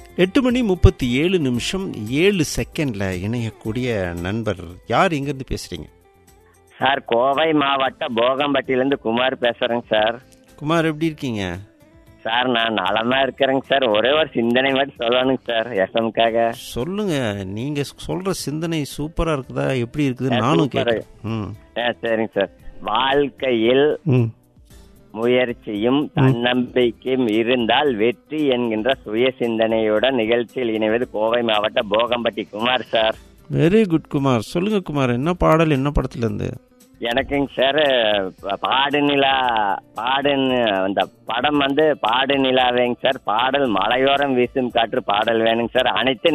எட்டு மணி முப்பத்தி ஏழு நிமிஷம் ஏழு செகண்ட்ல இணையக்கூடிய நண்பர் யார் எங்கிருந்து பேசுறீங்க சார் கோவை மாவட்ட போகம்பட்டியிலேருந்து குமார் பேசுறேங்க சார் குமார் எப்படி இருக்கீங்க சார் நான் நலமா இருக்கிறேங்க சார் ஒரே ஒரு சிந்தனை மட்டும் சொல்லணுங்க சார் எஸ்எம்காக சொல்லுங்க நீங்க சொல்ற சிந்தனை சூப்பரா இருக்குதா எப்படி இருக்குது ஆ, நானும் சூப்பரா. கேட்கறேன் ம் ஆ சரிங்க சார் வாழ்க்கையில் ம் முயற்சியும் தன்னம்பிக்கையும் இருந்தால் வெற்றி என்கின்ற சுய சிந்தனையுடன் நிகழ்ச்சியில் இணைவது கோவை மாவட்ட Bogampatti Kumar sir very good Kumar சொல்லுங்க குமார் என்ன பாடல் என்ன படத்துல இருந்து எனக்குங்க சார் பாடு நிலா பாடு அந்த படம் வந்து பாடு நிலாவேங்க சார் பாடல் மலையோரம் வீசும் காற்று பாடல் வேணுங்க சார் அனைத்து